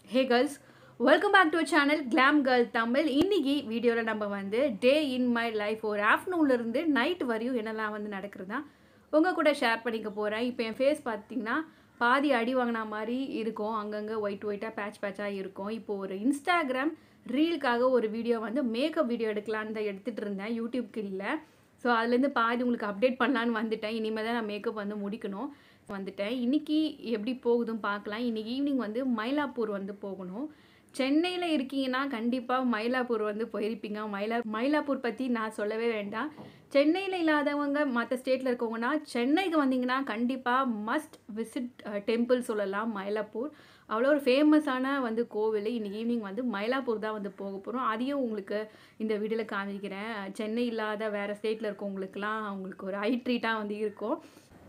Hey girls welcome back to channel glam girl Tamil இன்னைக்கு வீடியோவில் நம்ம வந்து டே இன் மை லைஃப் ஒரு ஆஃப்டர்நூன்லேருந்து நைட் வரையும் என்னெல்லாம் வந்து நடக்கிறதா உங்கள் கூட ஷேர் பண்ணிக்க போகிறேன் இப்போ என் ஃபேஸ் பார்த்தீங்கன்னா பாதி அடி வாங்கின மாதிரி இருக்கும் அங்கங்கே ஒயிட் ஒயிட்டாக பேட்ச் பேட்சாக இருக்கும் இப்போ ஒரு இன்ஸ்டாகிராம் ரீலுக்காக ஒரு வீடியோ வந்து மேக்கப் வீடியோ எடுக்கலான்னு தான் எடுத்துகிட்டு இருந்தேன் யூடியூப்க்கு இல்லை ஸோ அதுலேருந்து பாதி உங்களுக்கு அப்டேட் பண்ணலான்னு வந்துட்டேன் இனிமேல் தான் நான் மேக்கப் வந்து முடிக்கணும் வந்துட்டேன் இன்றைக்கி எப்படி போகுதுன்னு பார்க்கலாம் இன்றைக்கி ஈவினிங் வந்து மயிலாப்பூர் வந்து போகணும் சென்னையில் இருக்கீங்கன்னா கண்டிப்பாக மயிலாப்பூர் வந்து போயிருப்பீங்க மயிலா மயிலாப்பூர் பற்றி நான் சொல்லவே வேண்டாம் சென்னையில் இல்லாதவங்க மற்ற ஸ்டேட்டில் இருக்கவங்கன்னா சென்னைக்கு வந்தீங்கன்னா கண்டிப்பாக மஸ்ட் விசிட் டெம்பிள் சொல்லலாம் மயிலாப்பூர் அவ்வளோ ஒரு ஃபேமஸான வந்து கோவில் இன்னைக்கு ஈவினிங் வந்து மயிலாப்பூர் தான் வந்து போக போகிறோம் அதையும் உங்களுக்கு இந்த வீடியோவில் காமிக்கிறேன் சென்னை இல்லாத வேறு ஸ்டேட்டில் இருக்கவங்களுக்குலாம் அவங்களுக்கு ஒரு ஐ ட்ரீட்டாக வந்து இருக்கும்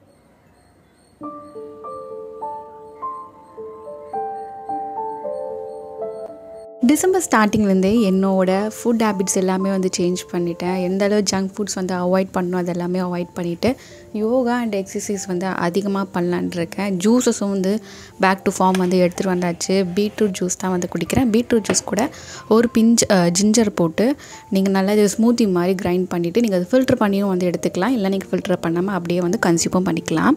டிசம்பர் ஸ்டார்டிங்லேருந்தே என்னோட ஃபுட் ஹேபிட்ஸ் எல்லாமே வந்து சேஞ்ச் பண்ணிட்டேன் எந்த அளவு ஜங்க் ஃபுட்ஸ் வந்து அவாய்ட் பண்ணணும் அது எல்லாமே அவாய்ட் பண்ணிவிட்டு யோகா அண்ட் எக்ஸசைஸ் வந்து அதிகமாக பண்ணலான் இருக்கேன் ஜூஸஸும் வந்து பேக் டு ஃபார்ம் வந்து எடுத்துகிட்டு வந்தாச்சு பீட்ரூட் ஜூஸ் தான் வந்து குடிக்கிறேன் பீட்ரூட் ஜூஸ் கூட ஒரு பிஞ்ச் ஜிஞ்சர் போட்டு நீங்கள் நல்லா இது ஸ்மூத்தி மாதிரி கிரைண்ட் பண்ணிவிட்டு நீங்கள் அது ஃபில்டர் பண்ணியும் வந்து எடுத்துக்கலாம் இல்லை நீங்கள் ஃபில்டர் பண்ணாமல் அப்படியே வந்து கன்சியூமும் பண்ணிக்கலாம்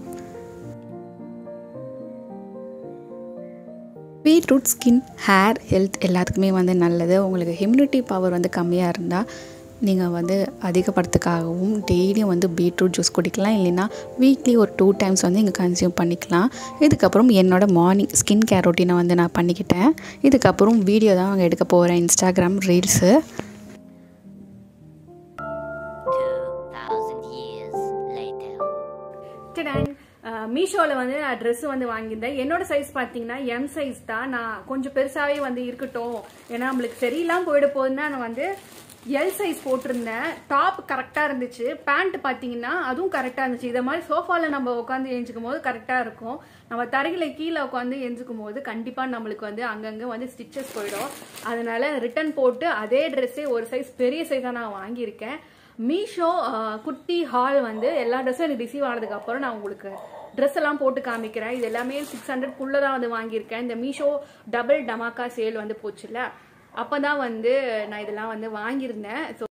பீட்ரூட் ஸ்கின் ஹேர் ஹெல்த் எல்லாத்துக்குமே வந்து நல்லது உங்களுக்கு இம்யூனிட்டி பவர் வந்து கம்மியாக இருந்தால் நீங்கள் வந்து அதிகப்படுத்துக்காகவும் டெய்லியும் வந்து பீட்ரூட் ஜூஸ் குடிக்கலாம் இல்லைன்னா வீக்லி ஒரு டூ டைம்ஸ் வந்து இங்கே கன்சியூம் பண்ணிக்கலாம் இதுக்கப்புறம் என்னோடய மார்னிங் ஸ்கின் கேர் ரொட்டீனை வந்து நான் பண்ணிக்கிட்டேன் இதுக்கப்புறம் வீடியோ தான் அங்கே எடுக்க போகிறேன் இன்ஸ்டாகிராம் ரீல்ஸு 2000 years later. டடன் மீஷோவில் வந்து நான் ட்ரெஸ் வந்து வாங்கியிருந்தேன் என்னோட சைஸ் பார்த்தீங்கன்னா எம் சைஸ் தான் நான் கொஞ்சம் பெருசாகவே வந்து இருக்கட்டும் ஏன்னா நம்மளுக்கு சரியில்லாம போயிட போகுதுன்னா நான் வந்து எல் சைஸ் போட்டிருந்தேன் டாப் கரெக்டாக இருந்துச்சு பேண்ட் பார்த்தீங்கன்னா அதுவும் கரெக்டாக இருந்துச்சு இதை மாதிரி சோஃபாவில் நம்ம உட்காந்து எழுஞ்சிக்கும் போது கரெக்டாக இருக்கும் நம்ம தரையில் கீழே உட்காந்து எழுஞ்சிக்கும் போது கண்டிப்பாக நம்மளுக்கு வந்து அங்கங்கே வந்து ஸ்டிச்சஸ் போயிடும் அதனால ரிட்டன் போட்டு அதே ட்ரெஸ்ஸே ஒரு சைஸ் பெரிய சைஸாக நான் வாங்கியிருக்கேன் மீஷோ அஹ், குட்டி ஹால் வந்து எல்லா ட்ரெஸ்ஸும் எனக்கு ரிசீவ் ஆனதுக்கு அப்புறம் நான் உங்களுக்கு ட்ரெஸ் எல்லாம் போட்டு காமிக்கிறேன் இது எல்லாமே சிக்ஸ் ஹண்ட்ரட்குள்ளே தான் வந்து வாங்கியிருக்கேன் இந்த மீஷோ டபுள் டமாக்கா சேல் வந்து போச்சுல்ல அப்போ தான் வந்து நான் இதெல்லாம் வந்து வாங்கியிருந்தேன் ஸோ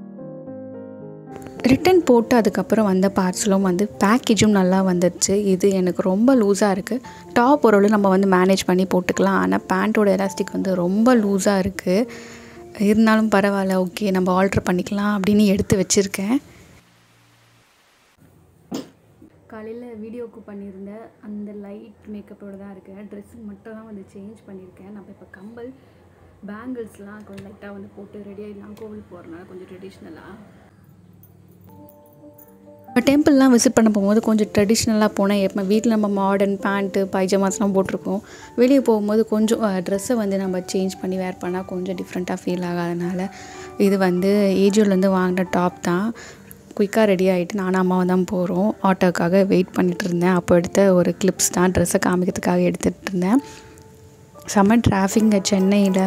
ரிட்டன் போட்டு அதுக்கப்புறம் வந்த பார்சலும் வந்து பேக்கேஜும் நல்லா வந்துடுச்சு இது எனக்கு ரொம்ப லூஸாக இருக்குது டாப் ஓரளவு நம்ம வந்து மேனேஜ் பண்ணி போட்டுக்கலாம் ஆனால் பேண்ட்டோட எலாஸ்டிக் வந்து ரொம்ப லூஸாக இருக்குது இருந்தாலும் பரவாயில்ல ஓகே நம்ம ஆல்ட்ரு பண்ணிக்கலாம் அப்படின்னு எடுத்து வச்சுருக்கேன் காலையில் வீடியோக்கு பண்ணியிருந்த அந்த லைட் மேக்கப்போடு தான் இருக்கேன் ட்ரெஸ்ஸு மட்டும் தான் வந்து சேஞ்ச் பண்ணியிருக்கேன் நம்ம இப்போ கம்பல் பேங்கிள்ஸ்லாம் கொஞ்சம் லைட்டாக வந்து போட்டு ரெடி ஆகிடலாம் கோவில் போகிறனால கொஞ்சம் ட்ரெடிஷ்னலாக இப்போ டெம்பிள்லாம் விசிட் பண்ண போகும்போது கொஞ்சம் ட்ரெடிஷ்னலாக போனேன் எப்போ வீட்டில் நம்ம மாடர்ன் பேண்ட்டு பைஜாமாஸ்லாம் போட்டிருக்கோம் வெளியே போகும்போது கொஞ்சம் ட்ரெஸ்ஸை வந்து நம்ம சேஞ்ச் பண்ணி வேர் பண்ணால் கொஞ்சம் டிஃப்ரெண்ட்டாக ஃபீல் ஆகாதனால இது வந்து ஏஜியோலேருந்து வாங்கின டாப் தான் குயிக்காக ரெடி ஆகிட்டு நானும் அம்மாவும் தான் போகிறோம் ஆட்டோக்காக வெயிட் பண்ணிட்டு இருந்தேன் அப்போ எடுத்த ஒரு கிளிப்ஸ் தான் ட்ரெஸ்ஸை காமிக்கிறதுக்காக எடுத்துகிட்டு இருந்தேன் செம்ம டிராஃபிங்க சென்னையில்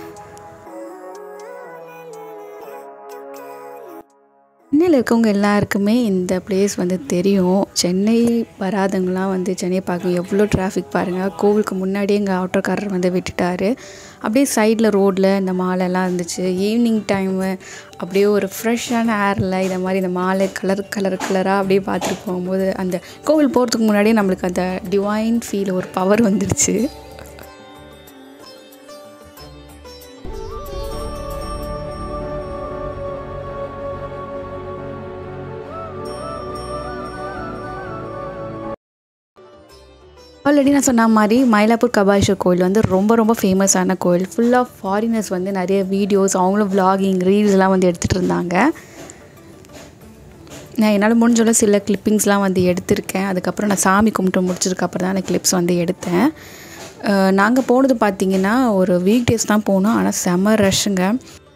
சென்னையில் இருக்கவங்க எல்லாருக்குமே இந்த பிளேஸ் வந்து தெரியும் சென்னை வராதவங்களாம் வந்து சென்னையை பார்க்கணும் எவ்வளோ டிராஃபிக் பாருங்கள் கோவிலுக்கு முன்னாடியே எங்கள் ஆட்டோக்காரர் வந்து விட்டுட்டாரு அப்படியே சைடில் ரோட்டில் இந்த மாலெல்லாம் இருந்துச்சு ஈவினிங் டைமு அப்படியே ஒரு ஃப்ரெஷ்ஷான ஏரில் இதை மாதிரி இந்த மாலை கலர் கலர் கலராக அப்படியே பார்த்துட்டு போகும்போது அந்த கோவில் போகிறதுக்கு முன்னாடியே நம்மளுக்கு அந்த டிவைன் ஃபீல் ஒரு பவர் வந்துருச்சு ஆல்ரெடி நான் சொன்ன மாதிரி மயிலாப்பூர் கபாலீஸ்வர் கோயில் வந்து ரொம்ப ரொம்ப ஃபேமஸான கோயில் ஃபுல் ஆஃப் ஃபாரினர்ஸ் வந்து நிறைய வீடியோஸ் அவங்களும் vlogging ரீல்ஸ்லாம் வந்து எடுத்துகிட்டு இருந்தாங்க நான் என்னால் முடிஞ்சளவு சில கிளிப்பிங்ஸ்லாம் வந்து எடுத்திருக்கேன் அதுக்கப்புறம் நான் சாமி கும்பிட்டு முடிச்சதுக்கப்புறம் தான் அந்த கிளிப்ஸ் வந்து எடுத்தேன் நாங்கள் போனது பார்த்தீங்கன்னா ஒரு வீக் டேஸ் தான் போனோம் ஆனால் செம்ம ரஷ்ஷுங்க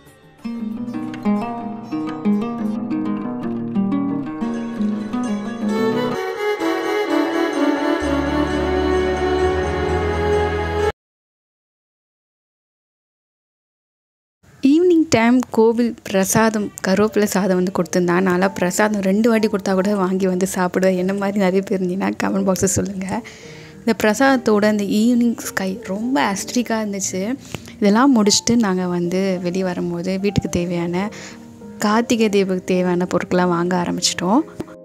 ஈவினிங் டைம் கோவில் பிரசாதம் கருவேப்பிலை சாதம் வந்து கொடுத்துருந்தான் நல்லா பிரசாதம் ரெண்டு வாட்டி கொடுத்தா கூட வாங்கி வந்து சாப்பிடுவேன் என்ன மாதிரி நிறைய பேர் இருந்தீங்கன்னா கமெண்ட் பாக்ஸில் சொல்லுங்கள் இந்த பிரசாதத்தோட இந்த ஈவினிங் ஸ்கை ரொம்ப அஸ்ட்ரிக்காக இருந்துச்சு இதெல்லாம் முடிச்சுட்டு நாங்கள் வந்து வெளியே வரும்போது வீட்டுக்கு தேவையான கார்த்திகை தீபத்துக்கு தேவையான பொருட்கள்லாம் வாங்க ஆரம்பிச்சிட்டோம்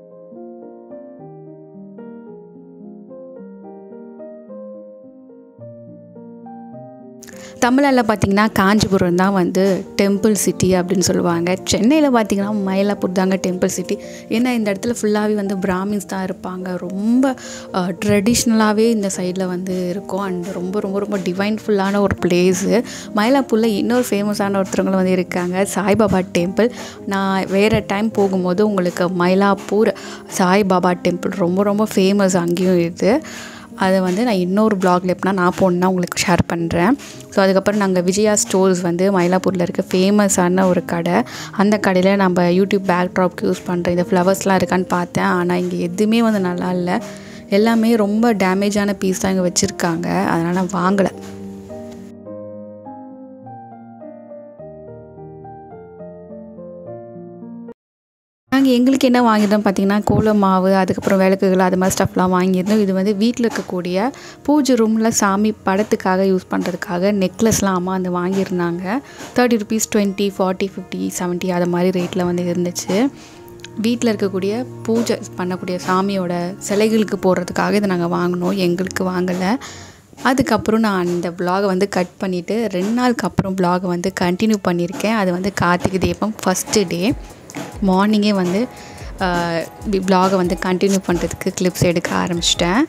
தமிழில் பார்த்திங்கன்னா காஞ்சிபுரம் தான் வந்து டெம்பிள் சிட்டி அப்படின்னு சொல்லுவாங்க சென்னையில் பார்த்திங்கன்னா மயிலாப்பூர் தாங்க டெம்பிள் சிட்டி ஏன்னா இந்த இடத்துல ஃபுல்லாகவே வந்து பிராமின்ஸ் தான் இருப்பாங்க ரொம்ப ட்ரெடிஷ்னலாகவே இந்த சைடில் வந்து இருக்கும் அண்ட் ரொம்ப ரொம்ப ரொம்ப டிவைன்ஃபுல்லான ஒரு பிளேஸு மயிலாப்பூரில் இன்னொரு ஃபேமஸான ஒருத்தவங்களும் வந்து இருக்காங்க சாய்பாபா டெம்பிள் நான் வேறு டைம் போகும்போது உங்களுக்கு மயிலாப்பூர் சாய்பாபா டெம்பிள் ரொம்ப ரொம்ப ஃபேமஸ் அங்கேயும் இது அதை வந்து நான் இன்னொரு ப்ளாகில் எப்படின்னா நான் போனேன்னா உங்களுக்கு ஷேர் பண்ணுறேன் ஸோ அதுக்கப்புறம் நாங்கள் விஜயா ஸ்டோர்ஸ் வந்து மயிலாப்பூரில் இருக்க ஃபேமஸான ஒரு கடை அந்த கடையில் நம்ம யூடியூப் பேக் ட்ராப்க்கு யூஸ் பண்ணுற இந்த ஃப்ளவர்ஸ்லாம் இருக்கான்னு பார்த்தேன் ஆனால் இங்கே எதுவுமே வந்து நல்லா இல்லை எல்லாமே ரொம்ப டேமேஜான பீஸ் தான் இங்கே வச்சுருக்காங்க அதனால் நான் வாங்கலை நாங்கள் எங்களுக்கு என்ன வாங்கியிருந்தோம் பார்த்தீங்கன்னா கோல மாவு அதுக்கப்புறம் விளக்குகள் அது மாதிரி ஸ்டஃப்லாம் வாங்கியிருந்தோம் இது வந்து வீட்டில் இருக்கக்கூடிய பூஜை ரூமில் சாமி படத்துக்காக யூஸ் பண்ணுறதுக்காக நெக்லஸ்லாம் அம்மா வந்து வாங்கியிருந்தாங்க thirty rupees twenty forty fifty seventy அது மாதிரி ரேட்டில் வந்து இருந்துச்சு வீட்டில் இருக்கக்கூடிய பூஜை பண்ணக்கூடிய சாமியோட சிலைகளுக்கு போடுறதுக்காக இதை நாங்கள் வாங்கினோம் எங்களுக்கு வாங்கலை அதுக்கப்புறம் நான் அந்த ப்ளாகை வந்து கட் பண்ணிவிட்டு ரெண்டு நாளுக்கு அப்புறம் ப்ளாகை வந்து கண்டினியூ பண்ணியிருக்கேன் அது வந்து கார்த்திகை தீபம் ஃபஸ்ட்டு டே மார்னிங்கே வந்து ப்ளாகை வந்து கண்டினியூ பண்ணுறதுக்கு கிளிப்ஸ் எடுக்க ஆரம்பிச்சிட்டேன்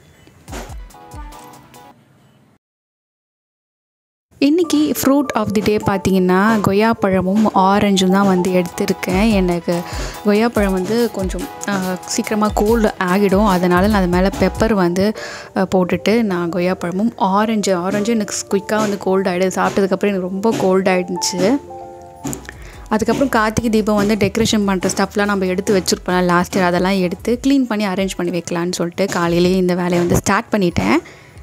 இன்றைக்கி ஃப்ரூட் ஆஃப் தி டே பார்த்திங்கன்னா கொய்யாப்பழமும் ஆரஞ்சும் தான் வந்து எடுத்திருக்கேன் எனக்கு கொய்யாப்பழம் வந்து கொஞ்சம் சீக்கிரமாக கோல்டு ஆகிடும் அதனால் நான் அது மேலே பெப்பர் வந்து போட்டுட்டு நான் கொய்யாப்பழமும் ஆரஞ்சு ஆரஞ்சு எனக்கு குயிக்காக வந்து கோல்டு ஆகிடுது சாப்பிட்டதுக்கப்புறம் எனக்கு ரொம்ப கோல்டு ஆகிடுச்சு அதுக்கப்புறம் கார்த்திகை தீபம் வந்து டெக்கரேஷன் பண்ணுற ஸ்டஃப்லாம் நம்ம எடுத்து வச்சுருப்போம் லாஸ்ட் இயர் அதெல்லாம் எடுத்து க்ளீன் பண்ணி அரேஞ்ச் பண்ணி வைக்கலான்னு சொல்லிட்டு காலையிலேயே இந்த வேலையை வந்து ஸ்டார்ட் பண்ணிட்டேன்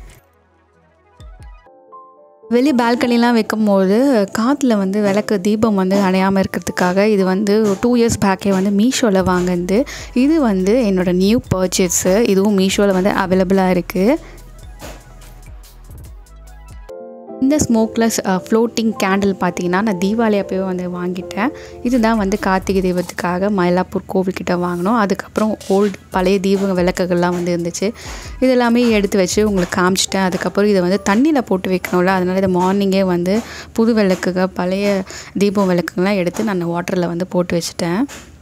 வெளியே பால்கனிலாம் வைக்கும் போது காற்றுல வந்து விளக்கு தீபம் வந்து அணையாமல் இருக்கிறதுக்காக இது வந்து டூ இயர்ஸ் பேக்கே வந்து மீஷோவில் வாங்கினது இது வந்து என்னோடய நியூ பர்ச்சேஸு இதுவும் மீஷோவில் வந்து அவைலபிளாக இருக்குது இந்த ஸ்மோக்லெஸ் ஃப்ளோட்டிங் கேண்டில் பார்த்தீங்கன்னா நான் தீபாவளி அப்போவே வந்து வாங்கிட்டேன் இதுதான் வந்து கார்த்திகை தீபத்துக்காக மயிலாப்பூர் கோவில்கிட்ட வாங்கினோம் அதுக்கப்புறம் ஓல்டு பழைய தீப விளக்குகள்லாம் வந்து இருந்துச்சு இது எல்லாமே எடுத்து வச்சு உங்களுக்கு காமிச்சிட்டேன் அதுக்கப்புறம் இதை வந்து தண்ணியில் போட்டு வைக்கணும்ல அதனால் இதை மார்னிங்கே வந்து புது விளக்குகள் பழைய தீபம் விளக்குகள்லாம் எடுத்து நான் வாட்டரில் வந்து போட்டு வச்சுட்டேன்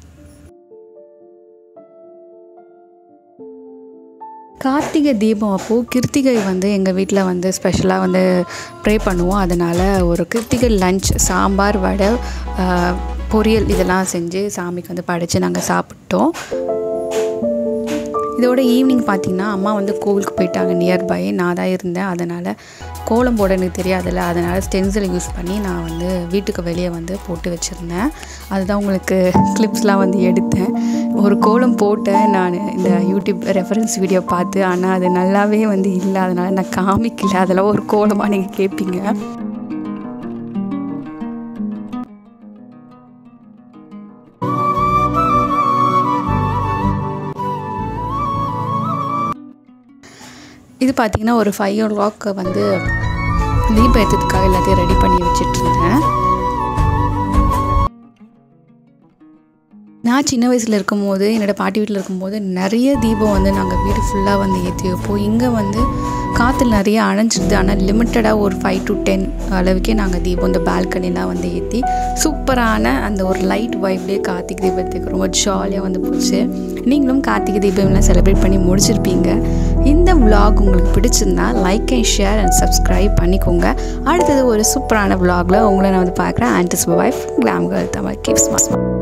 கார்த்திகை தீபம் அப்போது கிருத்திகை வந்து எங்கள் வீட்டில் வந்து ஸ்பெஷலாக வந்து ப்ரே பண்ணுவோம் அதனால் ஒரு கிருத்திகை லஞ்ச் சாம்பார் வடை பொரியல் இதெல்லாம் செஞ்சு சாமிக்கு வந்து படைத்து நாங்கள் சாப்பிட்டோம் இதோட ஈவினிங் பார்த்திங்கன்னா அம்மா வந்து கோவிலுக்கு போயிட்டாங்க நியர்பை நான் தான் இருந்தேன் அதனால் கோலம் போட எனக்கு தெரியாதுல்ல அதனால் ஸ்டென்சில் யூஸ் பண்ணி நான் வந்து வீட்டுக்கு வெளியே வந்து போட்டு வச்சுருந்தேன் அதுதான் உங்களுக்கு கிளிப்ஸ்லாம் வந்து எடுத்தேன் ஒரு கோலம் போட்டேன் நான் இந்த யூடியூப் ரெஃபரன்ஸ் வீடியோ பார்த்து ஆனால் அது நல்லாவே வந்து இல்லை அதனால் நான் காமிக்கல அதெல்லாம் ஒரு கோலமாக நீங்கள் கேட்பீங்க இது பார்த்திங்கன்னா ஒரு ஃபைவ் ஓ கிளாக் வந்து தீபம் ஏற்றதுக்காக எல்லாத்தையும் ரெடி பண்ணி வச்சுட்டு இருந்தேன் நான் சின்ன வயசில் இருக்கும்போது என்னோடய பாட்டி வீட்டில் இருக்கும்போது நிறைய தீபம் வந்து நாங்கள் வீடு ஃபுல்லாக வந்து ஏற்றி வைப்போம் இங்கே வந்து காற்றுல நிறைய அணைஞ்சிடுது ஆனால் லிமிட்டடாக ஒரு ஃபைவ் டு டென் அளவுக்கே நாங்கள் தீபம் இந்த பால்கனிலாம் வந்து ஏற்றி சூப்பரான அந்த ஒரு லைட் வைப்லேயே கார்த்திகை தீபத்துக்கு ரொம்ப ஜாலியாக வந்து போச்சு நீங்களும் கார்த்திகை தீபம்லாம் செலிப்ரேட் பண்ணி முடிச்சிருப்பீங்க இந்த விலாக் உங்களுக்கு பிடிச்சிருந்தா like and share and subscribe பண்ணிக்கோங்க அடுத்தது ஒரு சூப்பரான விலாகில் உங்களை நான் வந்து பார்க்குறேன் aunties wife glam girl Tamil கிப்ஸ் மாஸ்